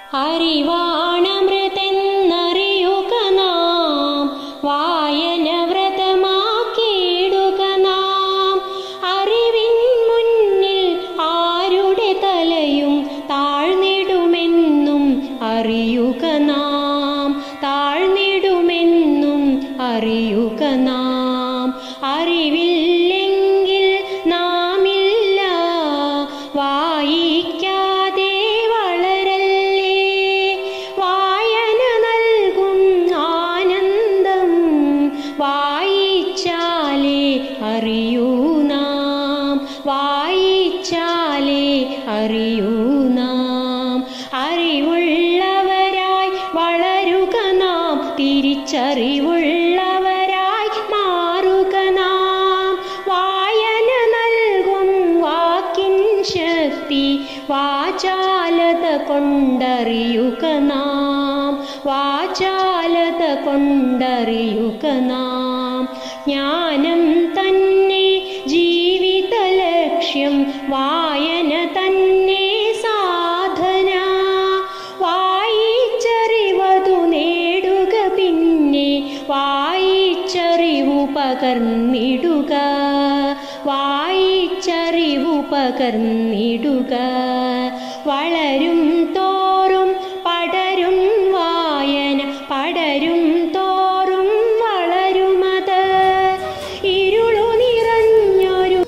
അറിവാണമൃതെന്നറിയുക നാം വായന വ്രതമാക്കിയിടുക നാം അറിവിൻ മുന്നിൽ ആരുടെ തലയും താഴ്ന്നിടുമെന്നും അറിയുക നാം താഴ്ന്നിടുമെന്നും അറിയുക നാം അറിവില്ലെങ്കിൽ നാമില്ല വായിക്കാതെ വളരല്ലേ വായന നൽകും ആനന്ദം വായിച്ചാലേ അറിയൂ നാം വായിച്ചാലേ അറിയൂ നാം അറിവുള്ളവരായി വളരുക നാം തിരിച്ചറിവുള്ളവരായി മാറുക നാം വായന നൽകും വാക്കിൻ ശക്തി വാചാലത കൊണ്ടറിയുക നാം വാചാലത കൊണ്ടറിയുക നാം ജ്ഞാനം തന്നെ ജീവിത ലക്ഷ്യം വായന തന്നെ സാധന വായിച്ചറിവതു നേടുക പിന്നെ വായിച്ചറിവു പകർന്നിടുക വായിച്ചറിവു പകർന്നിടുക വളരും തോറും പടരും വായന പടരും തോറും വളരുമത് ഇരുളു നിറഞ്ഞൊരു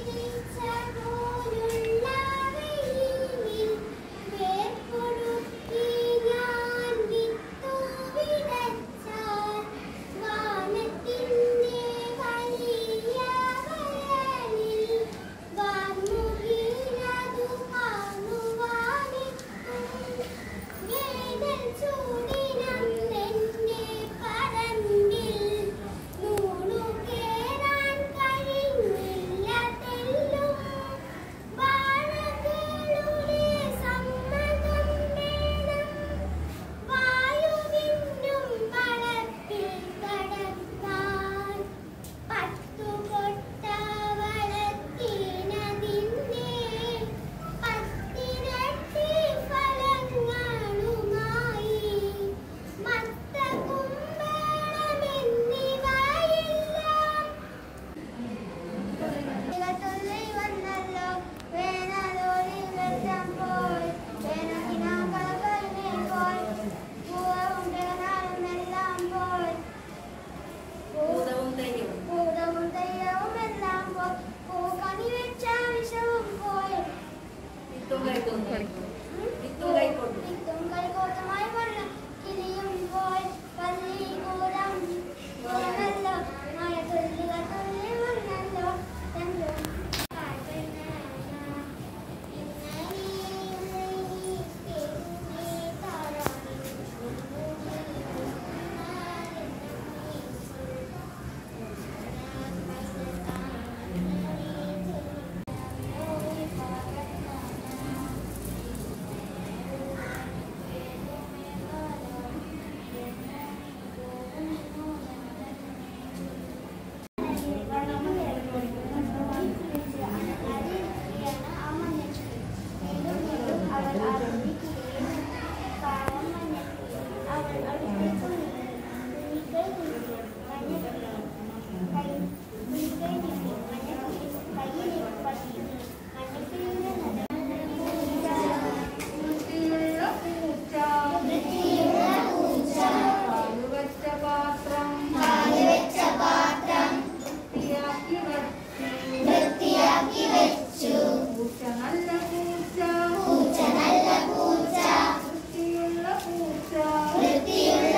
വൃത്തിയുള്ള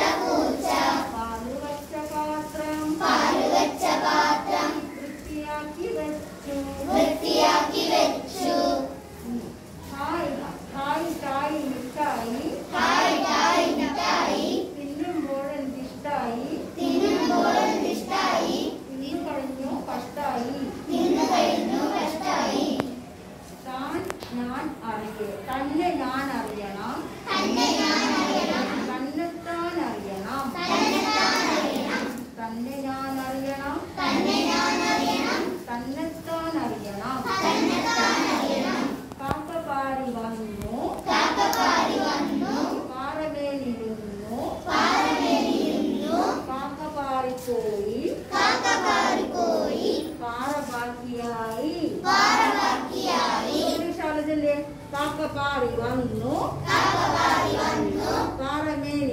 കാക്കപ്പാറി വന്നു പാറമേൽ